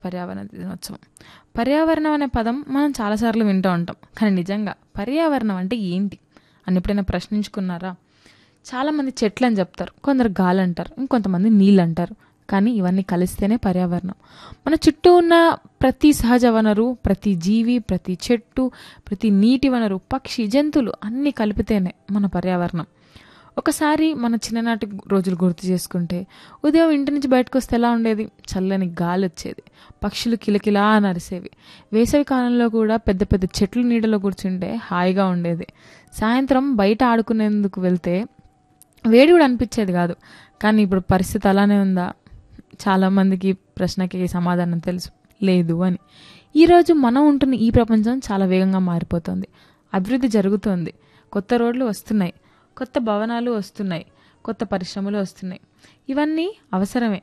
పర్యావరణ దినోత్సవం పర్యావరణం అనే పదం మనం చాలాసార్లు వింటూ ఉంటాం కానీ నిజంగా పర్యావరణం అంటే ఏంటి అని ఎప్పుడైనా ప్రశ్నించుకున్నారా చాలామంది చెట్లు అని చెప్తారు కొందరు గాలి అంటారు ఇంకొంతమంది నీళ్ళు అంటారు కానీ ఇవన్నీ కలిస్తేనే పర్యావరణం మన చుట్టూ ఉన్న ప్రతి సహజ వనరు ప్రతి జీవి ప్రతి చెట్టు ప్రతి నీటి వనరు పక్షి జంతువులు అన్నీ కలిపితేనే మన పర్యావరణం ఒకసారి మన చిన్ననాటి రోజులు గుర్తు చేసుకుంటే ఉదయం ఇంటి నుంచి బయటకు వస్తే ఎలా ఉండేది చల్లని గాలి వచ్చేది పక్షులు కిలకిలా నరిసేవి వేసవి కాలంలో కూడా పెద్ద పెద్ద చెట్లు నీడలో కూర్చుంటే హాయిగా ఉండేది సాయంత్రం బయట ఆడుకునేందుకు వెళ్తే వేడి కూడా అనిపించేది కాదు కానీ ఇప్పుడు పరిస్థితి అలానే ఉందా చాలామందికి ప్రశ్నకి సమాధానం తెలుసు లేదు అని ఈరోజు మనం ఉంటున్న ఈ ప్రపంచం చాలా వేగంగా మారిపోతుంది అభివృద్ధి జరుగుతోంది కొత్త రోడ్లు వస్తున్నాయి కొత్త భవనాలు వస్తున్నాయి కొత్త పరిశ్రమలు వస్తున్నాయి ఇవన్నీ అవసరమే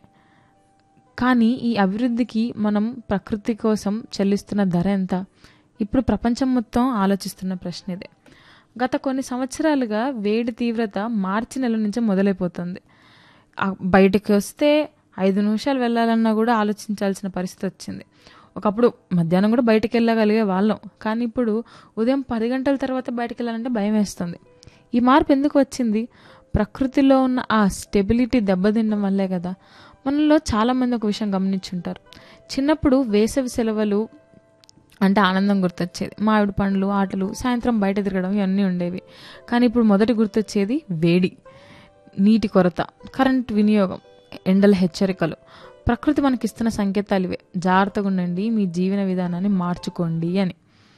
కానీ ఈ అభివృద్ధికి మనం ప్రకృతి కోసం చెల్లిస్తున్న ధర ఎంత ఇప్పుడు ప్రపంచం మొత్తం ఆలోచిస్తున్న ప్రశ్న ఇదే గత కొన్ని సంవత్సరాలుగా వేడి తీవ్రత మార్చి నెల నుంచి మొదలైపోతుంది ఆ బయటకు వస్తే ఐదు నిమిషాలు వెళ్ళాలన్నా కూడా ఆలోచించాల్సిన పరిస్థితి వచ్చింది ఒకప్పుడు మధ్యాహ్నం కూడా బయటకు వెళ్ళగలిగే వాళ్ళం కానీ ఇప్పుడు ఉదయం పది గంటల తర్వాత బయటకు వెళ్ళాలంటే భయం వేస్తుంది ఈ మార్పు ఎందుకు వచ్చింది ప్రకృతిలో ఉన్న ఆ స్టెబిలిటీ దెబ్బతినడం వల్లే కదా మనలో చాలామంది ఒక విషయం గమనించుంటారు చిన్నప్పుడు వేసవి సెలవులు అంటే ఆనందం గుర్తొచ్చేది మామిడి పండ్లు ఆటలు సాయంత్రం బయట తిరగడం ఇవన్నీ ఉండేవి కానీ ఇప్పుడు మొదటి గుర్తొచ్చేది వేడి నీటి కొరత కరెంట్ వినియోగం ఎండల హెచ్చరికలు ప్రకృతి మనకిస్తున్న సంకేతాలు ఇవే జాగ్రత్తగా ఉండండి మీ జీవన విధానాన్ని మార్చుకోండి అని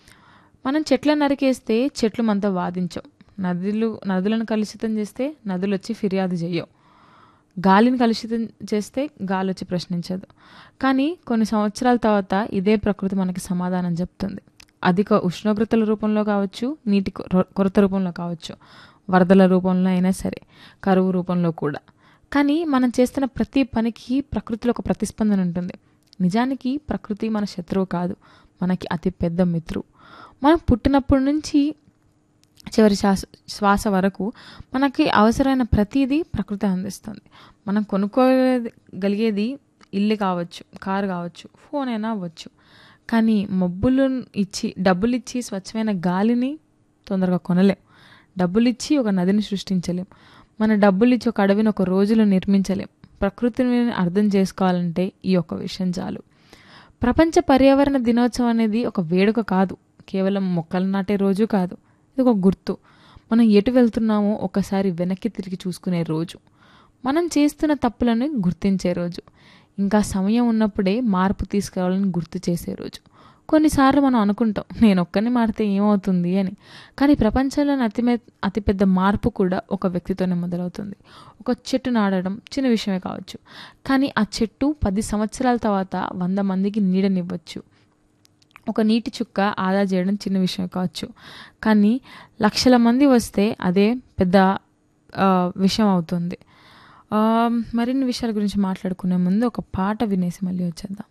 మనం చెట్లను నరికేస్తే చెట్లు మనతో వాదించవు నదులు నదులను కలుషితం చేస్తే నదులు వచ్చి ఫిర్యాదు చేయవు గాలిని కలుషితం చేస్తే గాలి వచ్చి ప్రశ్నించదు కానీ కొన్ని సంవత్సరాల తర్వాత ఇదే ప్రకృతి మనకి సమాధానం చెప్తుంది అధిక ఉష్ణోగ్రతల రూపంలో కావచ్చు నీటి కొర- కొరత రూపంలో కావచ్చు వరదల రూపంలో అయినా సరే కరువు రూపంలో కూడా కానీ మనం చేస్తున్న ప్రతి పనికి ప్రకృతిలో ఒక ప్రతిస్పందన ఉంటుంది నిజానికి ప్రకృతి మన శత్రువు కాదు మనకి అతి పెద్ద మిత్రువు మనం పుట్టినప్పటి నుంచి చివరి శ్వాస శ్వాస వరకు మనకి అవసరమైన ప్రతిదీ ప్రకృతి అందిస్తుంది మనం కొనుక్కోగలిగేది ఇల్లు కావచ్చు కారు కావచ్చు ఫోన్ అయినా అవ్వచ్చు కానీ మబ్బులు ఇచ్చి డబ్బులు ఇచ్చి స్వచ్ఛమైన గాలిని తొందరగా కొనలేం డబ్బులు ఇచ్చి ఒక నదిని సృష్టించలేం మన డబ్బులు ఇచ్చి ఒక అడవిని ఒక రోజులో నిర్మించలేం ప్రకృతిని అర్థం చేసుకోవాలంటే ఈ ఒక్క విషయం చాలు ప్రపంచ పర్యావరణ దినోత్సవం అనేది ఒక వేడుక కాదు కేవలం మొక్కలు నాటే రోజు కాదు ఇది ఒక గుర్తు మనం ఎటు వెళ్తున్నామో ఒకసారి వెనక్కి తిరిగి చూసుకునే రోజు మనం చేస్తున్న తప్పులను గుర్తించే రోజు ఇంకా సమయం ఉన్నప్పుడే మార్పు తీసుకురావాలని గుర్తు చేసే రోజు కొన్నిసార్లు మనం అనుకుంటాం నేను ఒక్కరిని మారితే ఏమవుతుంది అని కానీ ప్రపంచంలోని అతి అతిపెద్ద మార్పు కూడా ఒక వ్యక్తితోనే మొదలవుతుంది ఒక చెట్టు నాడడం చిన్న విషయమే కావచ్చు కానీ ఆ చెట్టు పది సంవత్సరాల తర్వాత వంద మందికి నీడనివ్వచ్చు ఒక నీటి చుక్క ఆదా చేయడం చిన్న విషయం కావచ్చు కానీ లక్షల మంది వస్తే అదే పెద్ద ఆ, విషయం అవుతుంది ఆ, మరిన్ని విషయాల గురించి మాట్లాడుకునే ముందు ఒక పాట వినేసి మళ్ళీ వచ్చేద్దాం